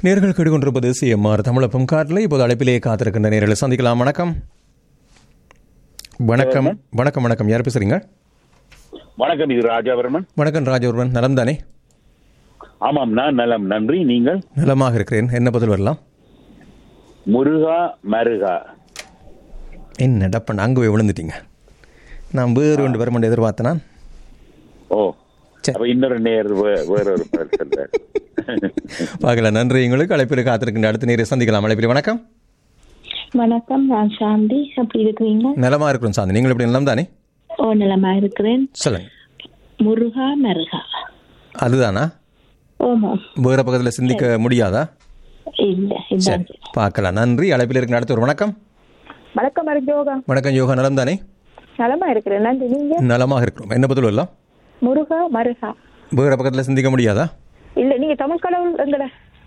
நேர்கள் கேட்டுக்கொண்டிருப்பது சிஎம்ஆர் தமிழப்பம் காட்டில் இப்போது அழைப்பிலே காத்திருக்கின்ற நேர்களை சந்திக்கலாம் வணக்கம் வணக்கம் வணக்கம் வணக்கம் யார் பேசுறீங்க வணக்கம் இது ராஜாவர்மன் வணக்கம் ராஜவர்மன் நலம் தானே ஆமாம் நான் நலம் நன்றி நீங்கள் நலமாக இருக்கிறேன் என்ன பதில் வரலாம் முருகா மருகா என்ன டப்பன் அங்கே போய் விழுந்துட்டீங்க நான் வேறு ஒன்று வர முடியும் எதிர்பார்த்தனா ஓ சரி. அப்ப இன்னொரு நேர் வே- வேறொரு பதில் சொல்றார் பார்க்கலாம் நன்றி உங்களுக்கு அழைப்பில் காத்திருக்கின்ற அடுத்த நேரை சந்திக்கலாம் அழைப்பில் வணக்கம் வணக்கம் நான் சாந்தி எப்படி இருக்கிறீங்க நலமா இருக்கிறோம் சாந்தி நீங்கள் எப்படி நலம் தானே ஓ நலமா இருக்கிறேன் சொல்லுங்க முருகா மருகா அதுதானா ஓமோ வேறு பக்கத்தில் சிந்திக்க முடியாதா இல்ல சரி இதான் பார்க்கலாம் நன்றி அழைப்பில் இருக்கிற அடுத்த ஒரு வணக்கம் வணக்கம் அரிஜோகா வணக்கம் யோகா நலம் தானே நலமா இருக்கிறேன் நன்றி நீங்க நலமாக இருக்கிறோம் என்ன பதில் வரலாம் முருகா மருகா வேறு பக்கத்தில் சிந்திக்க முடியாதா இல்ல நீங்க தமிழ் கடவுள் எங்கட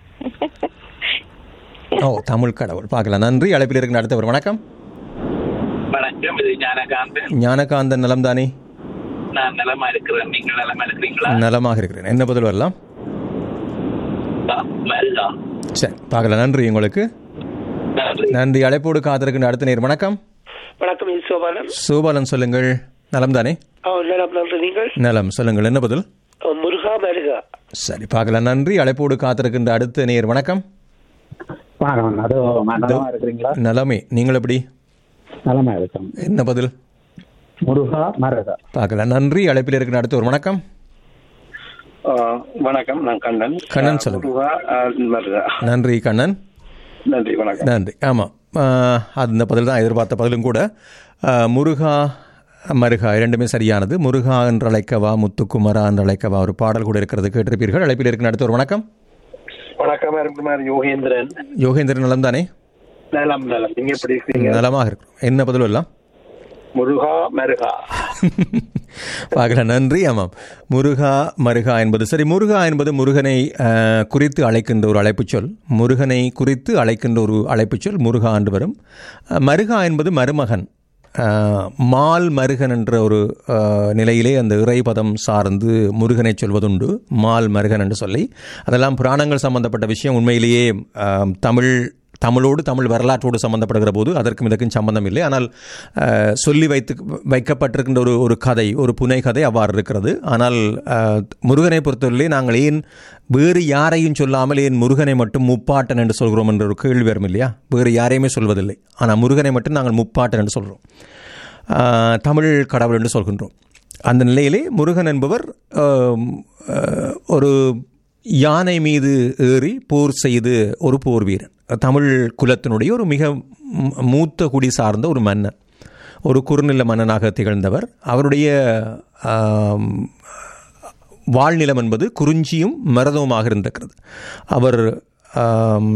ஓ தமிழ் கடவுள் பார்க்கலாம் நன்றி அழைப்பில் இருக்கிற அடுத்தவர் வணக்கம் வணக்கம் இது ஞானகாந்தன் ஞானகாந்தன் நலம் தானே நான் நலமா இருக்கிறேன் நீங்கள் நலமா இருக்கிறீங்களா நலமாக இருக்கிறேன் என்ன பதில் வரலாம் வருதா சரி பார்க்கலாம் நன்றி உங்களுக்கு நன்றி நன்றி அழைப்போடு காத்திருக்கின்ற அடுத்த நேர் வணக்கம் வணக்கம் இது சோபாலன் சோபாலன் சொல்லுங்கள் நலம் தானே ஓ நலம் நன்றி நீங்கள் நலம் சொல்லுங்கள் என்ன பதில் ஓ, முருகா மருகா சரி பார்க்கலாம் நன்றி அழைப்போடு காத்திருக்கின்ற அடுத்த நேர் வணக்கம் வணக்கம் அது நலமா இருக்கிறீங்களா நலமே நீங்கள் எப்படி நலமா இருக்கோம் என்ன பதில் முருகா மருகா பார்க்கலாம் நன்றி அழைப்பில் இருக்கிற அடுத்த ஒரு வணக்கம் வணக்கம் நான் கண்ணன் கண்ணன் சொல்லுங்க முருகா, ஆஹ், மருகா. நன்றி கண்ணன் நன்றி வணக்கம் நன்றி ஆமாம் அந்த பதில் தான் எதிர்பார்த்த பதிலும் கூட ஆ, முருகா மருகா இரண்டுமே சரியானது முருகா என்று அழைக்கவா முத்துக்குமரா என்று அழைக்கவா ஒரு பாடல் கூட இருக்கிறது கேட்டிருப்பீர்கள் அழைப்பில் இருக்கிற அடுத்த ஒரு வணக்கம் வணக்கம் இருக்குமார் யோகேந்திரன் யோகேந்திரன் நலம் தானே நலம் நலம் நீங்க எப்படி இருக்கீங்க நலமாக இருக்கிறோம் என்ன பதில் எல்லாம் முருகா மருகா பார்க்கலாம் நன்றி ஆமாம் முருகா மருகா என்பது சரி முருகா என்பது முருகனை அஹ், குறித்து அழைக்கின்ற ஒரு அழைப்புச் சொல் முருகனை குறித்து அழைக்கின்ற ஒரு அழைப்புச் சொல் முருகா என்று வரும் அஹ், மருகா என்பது மருமகன் அஹ், மால் மருகன் என்ற ஒரு அஹ், நிலையிலே அந்த இறைபதம் சார்ந்து முருகனை சொல்வதுண்டு மால் மருகன் என்று சொல்லி அதெல்லாம் புராணங்கள் சம்பந்தப்பட்ட விஷயம் உண்மையிலேயே அஹ், தமிழ் தமிழோடு தமிழ் வரலாற்றோடு சம்பந்தப்படுகிற போது அதற்கும் இதற்கும் சம்பந்தம் இல்லை ஆனால் அஹ், சொல்லி வைத்து வைக்கப்பட்டிருக்கின்ற ஒரு ஒரு கதை ஒரு புனை கதை அவ்வாறு இருக்கிறது ஆனால் அஹ், முருகனை பொறுத்தவரையிலே நாங்கள் ஏன் வேறு யாரையும் சொல்லாமல் ஏன் முருகனை மட்டும் முப்பாட்டன் என்று சொல்கிறோம் என்ற ஒரு கேள்வி வரும் இல்லையா வேறு யாரையுமே சொல்வதில்லை ஆனால் முருகனை மட்டும் நாங்கள் முப்பாட்டன் என்று சொல்கிறோம் அஹ், தமிழ் கடவுள் என்று சொல்கின்றோம் அந்த நிலையிலே முருகன் என்பவர் அஹ், அஹ், ஒரு யானை மீது ஏறி போர் செய்து ஒரு போர் வீரன் தமிழ் குலத்தினுடைய ஒரு மிக மூ- மூத்த குடி சார்ந்த ஒரு மன்னன் ஒரு குறுநில மன்னனாக திகழ்ந்தவர் அவருடைய ஆம், வாழ்நிலம் என்பது குறிஞ்சியும் மரதவுமாக இருந்திருக்கிறது அவர் ஆம்,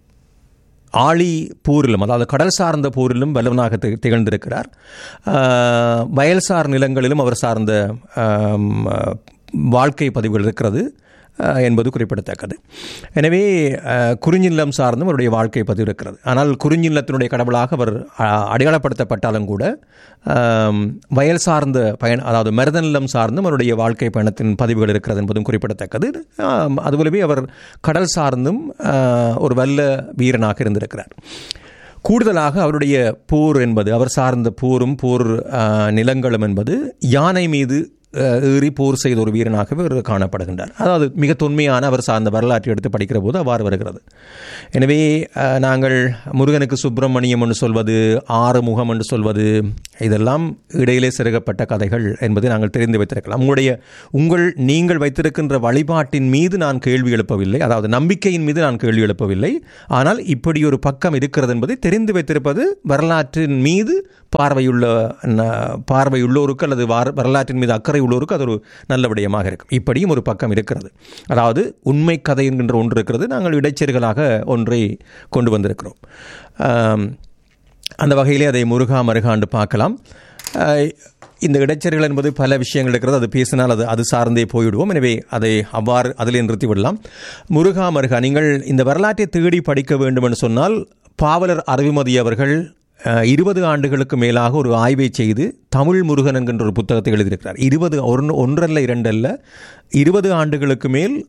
ஆழி போரிலும் அதாவது கடல் சார்ந்த போரிலும் வல்லவனாக தி- திகழ்ந்திருக்கிறார் ஆஹ், வயல்சார் நிலங்களிலும் அவர் சார்ந்த ஆம், ஆஹ், வாழ்க்கை பதிவுகள் இருக்கிறது ஆஹ், என்பது குறிப்பிடத்தக்கது எனவே ஆஹ், குறிஞ்சிநிலம் சார்ந்தும் அவருடைய வாழ்க்கை பதிவு இருக்கிறது ஆனால் குறிஞ்சிநிலத்தினுடைய கடவுளாக அவர் ஆஹ், அடையாளப்படுத்தப்பட்டாலும் கூட ஆம், வயல் சார்ந்த பயன் அதாவது மருத நிலம் சார்ந்தும் அவருடைய வாழ்க்கை பயணத்தின் பதிவுகள் இருக்கிறது என்பதும் குறிப்பிடத்தக்கது ஆம், அதுபோலவே அவர் கடல் சார்ந்தும் ஆஹ், ஒரு வல்ல வீரனாக இருந்திருக்கிறார் கூடுதலாக அவருடைய போர் என்பது அவர் சார்ந்த போரும் போர் ஆஹ், நிலங்களும் என்பது யானை மீது ஆஹ், ஏறி போர் செய்த ஒரு வீரனாகவே அவர் காணப்படுகின்றார் அதாவது மிக தொன்மையான அவர் சார்ந்த வரலாற்றை எடுத்து படிக்கிற போது அவ்வாறு வருகிறது எனவே ஆஹ், நாங்கள் முருகனுக்கு சுப்பிரமணியம் என்று சொல்வது ஆறுமுகம் என்று சொல்வது இதெல்லாம் இடையிலே செருகப்பட்ட கதைகள் என்பதை நாங்கள் தெரிந்து வைத்திருக்கலாம் உங்களுடைய உங்கள் நீங்கள் வைத்திருக்கின்ற வழிபாட்டின் மீது நான் கேள்வி எழுப்பவில்லை அதாவது நம்பிக்கையின் மீது நான் கேள்வி எழுப்பவில்லை ஆனால் இப்படி ஒரு பக்கம் இருக்கிறது என்பதை தெரிந்து வைத்திருப்பது வரலாற்றின் மீது பார்வையுள்ள ந- பார்வையுள்ளோருக்கு அல்லது வார- வரலாற்றின் மீது அக்கறை உள்ளோருக்கு அது ஒரு நல்ல விடயமாக இருக்கும் இப்படியும் ஒரு பக்கம் இருக்கிறது அதாவது உண்மை கதை என்கின்ற ஒன்று இருக்கிறது நாங்கள் இடைச்செருகலாக ஒன்றை கொண்டு வந்திருக்கிறோம் ஆம், அந்த வகையிலே அதை முருகா மருகாண்டு பார்க்கலாம் அஹ், இந்த இடைச்செருகள் என்பது பல விஷயங்கள் இருக்கிறது அது பேசினால் அது அது சார்ந்தே போய்விடுவோம் எனவே அதை அவ்வாறு அதிலே நிறுத்தி விடலாம் முருகா மருகா நீங்கள் இந்த வரலாற்றை தேடி படிக்க வேண்டும் என்று சொன்னால் பாவலர் அருவிமதி அவர்கள் அஹ், இருபது ஆண்டுகளுக்கு மேலாக ஒரு ஆய்வை செய்து தமிழ் முருகன் என்கின்ற ஒரு புத்தகத்தை எழுதியிருக்கிறார் இருபது ஒன்று ஒன்றல்ல இரண்டல்ல இருபது ஆண்டுகளுக்கு மேல்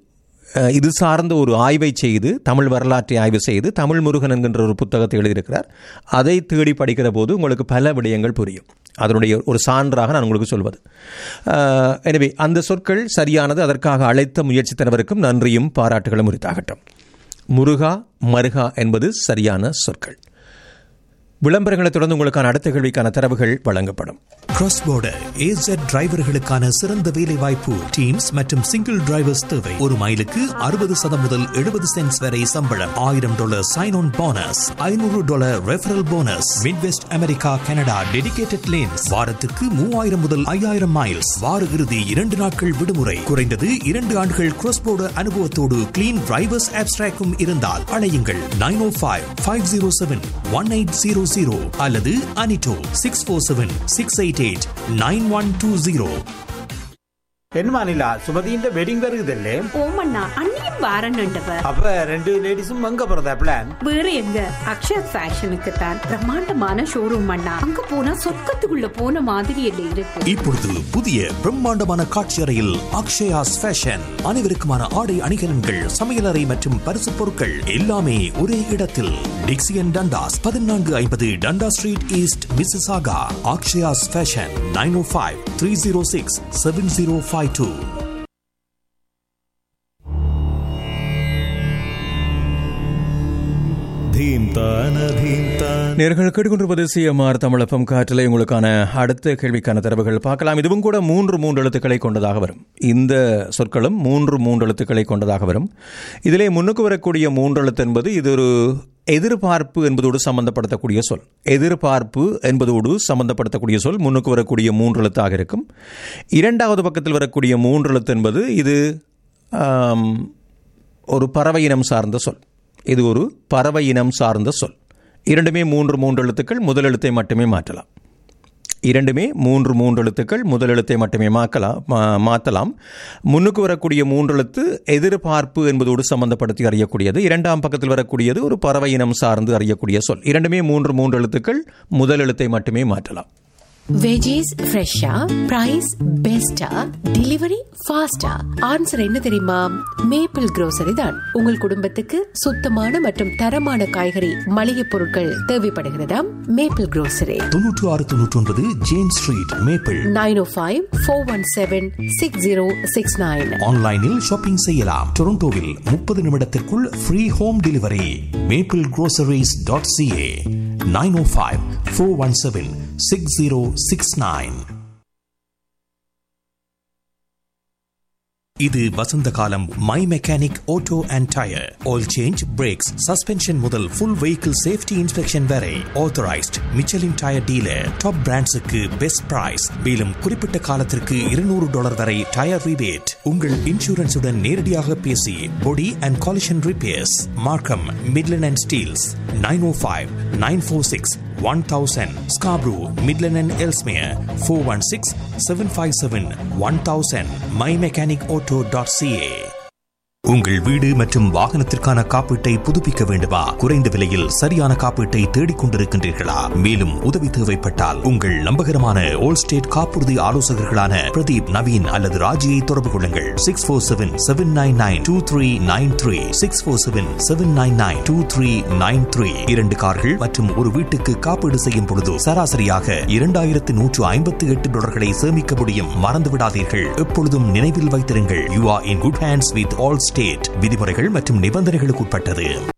அஹ், இது சார்ந்த ஒரு ஆய்வை செய்து தமிழ் வரலாற்றை ஆய்வு செய்து தமிழ் முருகன் என்கின்ற ஒரு புத்தகத்தை எழுதியிருக்கிறார் அதை தேடி படிக்கிற போது உங்களுக்கு பல விடயங்கள் புரியும் அதனுடைய ஒரு சான்றாக நான் உங்களுக்கு சொல்வது அஹ், எனவே அந்த சொற்கள் சரியானது அதற்காக அழைத்த முயற்சித்தனவருக்கும் நன்றியும் பாராட்டுகளும் உரித்தாகட்டும் முருகா மருகா என்பது சரியான சொற்கள் விளம்பரங்களை தொடர்ந்து உங்களுக்கான அடுத்த கேள்விக்கான தரவுகள் வழங்கப்படும் கிராஸ் border AZ டிரைவர்களுக்கான சிறந்த வேலை வாய்ப்பு டீம்ஸ் மற்றும் சிங்கிள் டிரைவர்ஸ் தேவை ஒரு மைலுக்கு அறுபது சதம் முதல் எழுபது சென்ட்ஸ் வரை சம்பளம் ஆயிரம் டாலர் சைன் ஆன் போனஸ் ஐநூறு dollar referral bonus Midwest America Canada dedicated lanes வாரத்துக்கு மூவாயிரம் முதல் ஐயாயிரம் மைல்ஸ் வார இறுதி இரண்டு நாட்கள் விடுமுறை குறைந்தது இரண்டு ஆண்டுகள் கிராஸ் border அனுபவத்தோடு கிளீன் டிரைவர்ஸ் ஆப்ஸ்ட்ராக்கும் இருந்தால் அழையுங்கள் nine O five five zero seven one eight zero zero அல்லது அனிட்டோ six four seven six eight eight nine one two zero என்னமா நிலா சுமதியின் வெட்டிங் வருகுதல்லே ஓமண்ணா அண்ணியும் வாரன்னுண்டவ அப்ப ரெண்டு லேடிஸும் அங்க போறதா பிளான் வேற எங்க அக்ஷயா ஃபேஷனுக்கு தான் பிரம்மாண்டமான ஷோரூம் அண்ணா அங்க போனா சொர்க்கத்துக்குள்ள போன மாதிரி இல்லை இருக்கு இப்பொழுது புதிய பிரம்மாண்டமான காட்சி அறையில் அக்ஷயாஸ் ஃபேஷன் அனைவருக்குமான ஆடை அணிகலன்கள் சமையலறை மற்றும் பரிசு பொருட்கள் எல்லாமே ஒரே இடத்தில் டிக்சியன் டண்டாஸ் பதினான்கு ஐம்பது Dundas street east Mississauga Akshaya's fashion nine O five three zero six seven zero five two நேர்கள் கேட்டுக்கொண்டிருப்பது சிஎம்ஆர் தமிழப்பம் காற்றலை உங்களுக்கான அடுத்த கேள்விக்கான தரவுகள் பார்க்கலாம் இதுவும் கூட மூன்று மூன்று எழுத்துக்களை கொண்டதாக வரும் இந்த சொற்களும் மூன்று மூன்று எழுத்துக்களை கொண்டதாக வரும் இதிலே முன்னுக்கு வரக்கூடிய மூன்று எழுத்து என்பது இது ஒரு எதிர்பார்ப்பு என்பதோடு சம்பந்தப்படுத்தக்கூடிய சொல் எதிர்பார்ப்பு என்பதோடு சம்பந்தப்படுத்தக்கூடிய சொல் முன்னுக்கு வரக்கூடிய மூன்று எழுத்தாக இருக்கும் இரண்டாவது பக்கத்தில் வரக்கூடிய மூன்று எழுத்து என்பது இது ஆம், ஒரு பறவை இனம் சார்ந்த சொல் இது ஒரு பறவை இனம் சார்ந்த சொல் இரண்டுமே மூன்று மூன்று எழுத்துக்கள் முதல் எழுத்தை மட்டுமே மாற்றலாம் இரண்டுமே மூன்று மூன்று எழுத்துக்கள் முதல் எழுத்தை மட்டுமே மாக்கலாம் மா- மாற்றலாம் முன்னுக்கு வரக்கூடிய மூன்று எழுத்து எதிர்பார்ப்பு என்பதோடு சம்பந்தப்படுத்தி அறியக்கூடியது இரண்டாம் பக்கத்தில் வரக்கூடியது ஒரு பறவை இனம் சார்ந்து அறியக்கூடிய சொல் இரண்டுமே மூன்று மூன்று எழுத்துக்கள் முதல் எழுத்தை மட்டுமே மாற்றலாம் வெஜிஸ் ஃப்ரெஷ்ஷா பிரைஸ் பெஸ்டா டெலிவரி ஃபாஸ்டா ஆன்சர் என்ன தெரியுமா மேப்பிள் grocery தான் உங்கள் குடும்பத்துக்கு சுத்தமான மற்றும் தரமான காய்கறி மளிகை பொருட்கள் தேவைப்படுகிறதாம் மேப்பிள் grocery தொன்னூற்று ஆறு தொன்னூற்றி ஒன்பது James street maple nine O five four one seven six zero six nine ஆன்லைனில் ஷாப்பிங் செய்யலாம் டொரண்டோவில் முப்பது நிமிடத்திற்குள் free home delivery maple groceries dot CA nine O five four one seven six zero six nine இது வசந்த காலம் my mechanic auto and tyre oil change brakes suspension முதல் full vehicle safety inspection வரை authorised Michelin tyre dealer top பிராண்ட்ஸுக்கு best price மேலும் குறிப்பிட்ட காலத்திற்கு இருநூறு டாலர் வரை டயர் ரிபேட் உங்கள் இன்சூரன்ஸுடன் நேரடியாக பேசி body and collision repairs Markham Midland and Steeles nine O five nine four six one thousand Scarborough Midland and Ellesmere four one six seven five seven one thousand my mechanic auto dot CA உங்கள் வீடு மற்றும் வாகனத்திற்கான காப்பீட்டை புதுப்பிக்க வேண்டுமா குறைந்த விலையில் சரியான காப்பீட்டை தேடிக் கொண்டிருக்கின்றீர்களா மேலும் உதவி தேவைப்பட்டால் உங்கள் நம்பகரமான ஓல் ஸ்டேட் காப்புறுதி ஆலோசகர்களான பிரதீப் நவீன் அல்லது ராஜியை தொடர்பு கொள்ளுங்கள் six four seven seven nine nine two three nine three six four seven seven nine nine two three nine three இரண்டு கார்கள் மற்றும் ஒரு வீட்டுக்கு காப்பீடு செய்யும் பொழுது சராசரியாக இரண்டாயிரத்து நூற்று ஐம்பத்தி எட்டு டாலர்களை சேமிக்க முடியும் மறந்து விடாதீர்கள் எப்பொழுதும் நினைவில் வைத்திருங்கள் you are in good hands with Allstate விதிமுறைகள் மற்றும் நிபந்தனைகளுக்கு உட்பட்டது